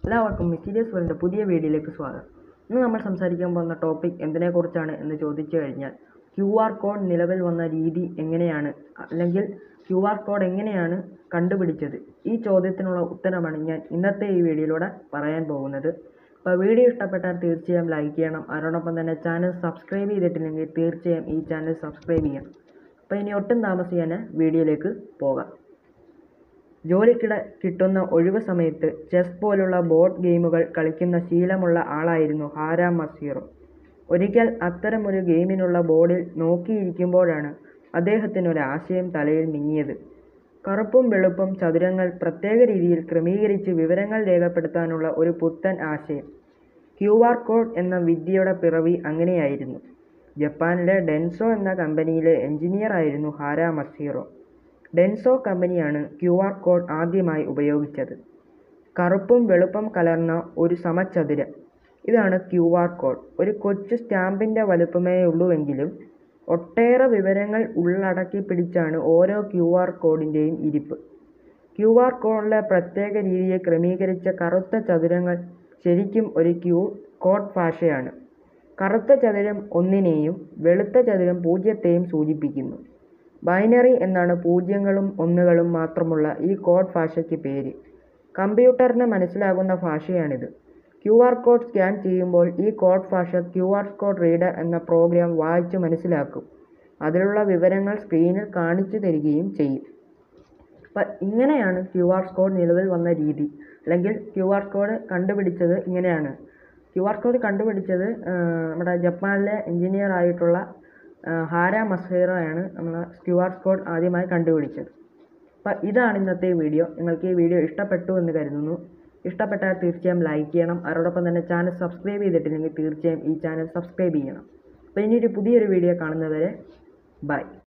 എല്ലാവർക്കും മിസ്റ്റീരിയസ് വേൾഡിൻ്റെ പുതിയ വീഡിയോയിലേക്ക് സ്വാഗതം ഇന്ന് നമ്മൾ സംസാരിക്കാൻ പോകുന്ന ടോപ്പിക് എന്തിനെക്കുറിച്ചാണ് എന്ന് ചോദിച്ചു കഴിഞ്ഞാൽ ക്യു ആർ കോഡ് നിലവിൽ വന്ന രീതി എങ്ങനെയാണ് അല്ലെങ്കിൽ ക്യു ആർ കോഡ് എങ്ങനെയാണ് കണ്ടുപിടിച്ചത് ഈ ചോദ്യത്തിനുള്ള ഉത്തരമാണ് ഞാൻ ഇന്നത്തെ ഈ വീഡിയോയിലൂടെ പറയാൻ പോകുന്നത് അപ്പോൾ വീഡിയോ ഇഷ്ടപ്പെട്ടാൽ തീർച്ചയായും ലൈക്ക് ചെയ്യണം അതോടൊപ്പം തന്നെ ചാനൽ സബ്സ്ക്രൈബ് ചെയ്തിട്ടില്ലെങ്കിൽ തീർച്ചയായും ഈ ചാനൽ സബ്സ്ക്രൈബ് ചെയ്യണം അപ്പോൾ ഇനി ഒട്ടും താമസിയാൻ വീഡിയോയിലേക്ക് പോകാം ജോലിക്കിടെ കിട്ടുന്ന ഒഴിവ് സമയത്ത് ചെസ് പോലുള്ള ബോർഡ് ഗെയിമുകൾ കളിക്കുന്ന ശീലമുള്ള ആളായിരുന്നു ഹാരാം മസീറോ ഒരിക്കൽ അത്തരമൊരു ഗെയിമിനുള്ള ബോർഡിൽ നോക്കിയിരിക്കുമ്പോഴാണ് അദ്ദേഹത്തിന് ഒരു ആശയം തലയിൽ മിന്നിയത് കറുപ്പും വെളുപ്പും ചതുരങ്ങൾ പ്രത്യേക രീതിയിൽ ക്രമീകരിച്ച് വിവരങ്ങൾ രേഖപ്പെടുത്താനുള്ള ഒരു പുത്തൻ ആശയം ക്യു ആർ കോഡ് എന്ന വിദ്യയുടെ പിറവി അങ്ങനെയായിരുന്നു ജപ്പാനിലെ ഡെൻസോ എന്ന കമ്പനിയിലെ എഞ്ചിനീയർ ആയിരുന്നു ഹാരാ മസീറോ ഡെൻസോ കമ്പനിയാണ് ക്യു ആർ കോഡ് ആദ്യമായി ഉപയോഗിച്ചത് കറുപ്പും വെളുപ്പും കലർന്ന ഒരു സമചതുരം ഇതാണ് ക്യു ആർ കോഡ് ഒരു കൊച്ചു സ്റ്റാമ്പിൻ്റെ വലുപ്പമേ ഉള്ളൂവെങ്കിലും ഒട്ടേറെ വിവരങ്ങൾ ഉള്ളടക്കി പിടിച്ചാണ് ഓരോ ക്യു ആർ കോഡിൻ്റെയും ഇരിപ്പ് ക്യു ആർ കോഡിലെ പ്രത്യേക രീതിയിൽ ക്രമീകരിച്ച കറുത്ത ചതുരങ്ങൾ ശരിക്കും ഒരു ക്യു കോഡ് ഭാഷയാണ് കറുത്ത ചതുരം ഒന്നിനെയും വെളുത്ത ചതുരം പൂജ്യത്തെയും സൂചിപ്പിക്കുന്നു ബൈനറി എന്നാണ് പൂജ്യങ്ങളും ഒന്നുകളും മാത്രമുള്ള ഈ കോഡ് ഭാഷയ്ക്ക് പേര് കമ്പ്യൂട്ടറിന് മനസ്സിലാകുന്ന ഭാഷയാണിത് ക്യു ആർ കോഡ് സ്കാൻ ചെയ്യുമ്പോൾ ഈ കോഡ് ഭാഷ ക്യു ആർ കോഡ് റീഡർ എന്ന പ്രോഗ്രാം വായിച്ച് മനസ്സിലാക്കും അതിലുള്ള വിവരങ്ങൾ സ്ക്രീനിൽ കാണിച്ചു തരികയും ചെയ്യും അപ്പം ഇങ്ങനെയാണ് ക്യു ആർ കോഡ് നിലവിൽ വന്ന രീതി അല്ലെങ്കിൽ ക്യു ആർ കോഡ് കണ്ടുപിടിച്ചത് ഇങ്ങനെയാണ് ക്യു ആർ കോഡ് കണ്ടുപിടിച്ചത് നമ്മുടെ ജപ്പാനിലെ എഞ്ചിനീയർ ആയിട്ടുള്ള ഹാര മസേറയാണ് നമ്മൾ ക്യു ആർ കോഡ് ആദ്യമായി കണ്ടുപിടിച്ചത് അപ്പം ഇതാണ് ഇന്നത്തെ വീഡിയോ നിങ്ങൾക്ക് ഈ വീഡിയോ ഇഷ്ടപ്പെട്ടു എന്ന് കരുതുന്നു ഇഷ്ടപ്പെട്ടാൽ തീർച്ചയായും ലൈക്ക് ചെയ്യണം അതോടൊപ്പം തന്നെ ചാനൽ സബ്സ്ക്രൈബ് ചെയ്തിട്ടില്ലെങ്കിൽ തീർച്ചയായും ഈ ചാനൽ സബ്സ്ക്രൈബ് ചെയ്യണം അപ്പോൾ ഇനിയൊരു പുതിയൊരു വീഡിയോ കാണുന്നവരെ ബൈ